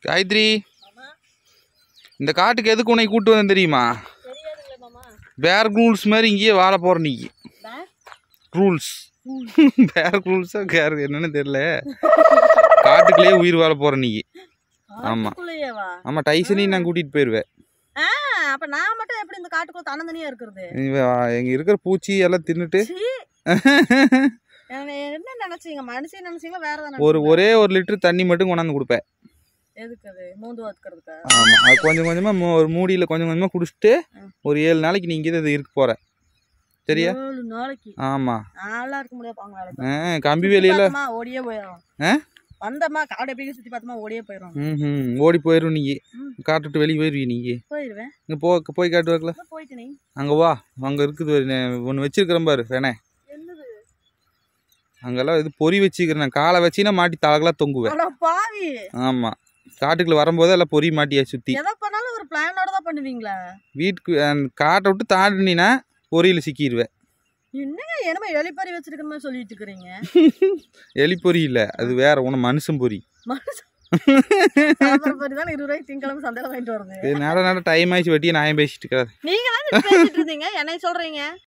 காயத்ரி இந்த காட்டுக்கு எதுக்கு உன்னை கூட்டு வந்தேன் தெரியுமா தெரியாதுங்களே மாமா பேர் ரூல்ஸ் மாதிரி இங்கேயே வாழ போற நீ ரூல்ஸ் பேர் ரூல்ஸா கேர் என்னன்னு தெரியல காட்டுக்குள்ளேயே உயிர் வாழ போற நீ ஆமா. காட்டுக்குள்ளேயேவா ஆமா டைசனையும் நான் கூட்டிட்டு போயிருவேன் ஆ அப்ப நான் மட்டும் எப்படி இந்த காட்டுக்குள்ள தன்னந்தனியா இருக்கிறது இவ- இங்க இருக்கிற பூச்சி எல்லாம் தின்னுட்டு சீ. என்ன என்ன நினைச்சீங்க மனுஷன் நினைச்சீங்க வேற எதாவது ஒரு நினைச்சீங்களா? ஒரே ஒரு லிட்டர் தண்ணி மட்டும் கொண்டாந்து கொடுப்பேன் எதுக்கு அது மூந்து வாத்துக்கிறதுக்கா ஆமா அது கொஞ்சம் கொஞ்சமா மூ- ஒரு மூடியில கொஞ்சம் கொஞ்சமா குடிச்சிட்டு ம். ஒரு ஏழு நாளைக்கு நீ இங்கே இருக்க போற சரியா ஏழு நாளைக்கு ஆமா நாளா இருக்க முடியாது அவங்க வேலைக்கு ஆ, கம்பி வேலையில பார்த்தோமா, ஓடியே போயிடும் ஆ? வந்தம்மா காடு எப்படி சுத்தி பார்த்தோமா ஓடியே போயிடும் ம் ஓடி போயிரும் நீ ம். காட்டுட்டு வெளியே போயிருவீ நீ போயிடுவேன் இங்க போ போய் காட்டு வைக்கல அதான் போயிட்டு நீ அங்க வா அங்க இருக்குது ஒரு நெ- ஒண்ணு வச்சிருக்கிறேன் பாரு வேணே என்னது அங்கெல்லாம் இது பொறி வச்சுக்கிறேன் காலை வச்சினா மாட்டி தலகெல்லாம் தொங்குவேன் அட பாவி ஆமா காட்டுக்குள்ள வரும்போது எல்லாம் பொறி மாட்டியா சுத்தி எதை பண்ணாலும் ஒரு பிளானோட தான் பண்ணுவீங்களா வீட்டுக்கு அந்த காட்டை விட்டு தாண்டினா பொரியில சிக்கிடுவேன் என்னங்க என்னமோ எலிப்பறி வச்சிருக்கிற மாதிரி சொல்லிட்டு இருக்கிறீங்க எலி பொறி இல்ல அது வேற உன மனுஷன் பொறி மனுஷன் சாப்பிட்ற பறி தான் இருபது ரூபாய்க்கு திங்கிழமை சந்தையில வாங்கிட்டு வருது சரி நட நட டைம் ஆயிடுச்சு வெட்டியே நான் பேசிட்டு இருக்கிறேன் நீங்க தான் பேசிட்டு இருந்தீங்க என்னை சொல்றீங்க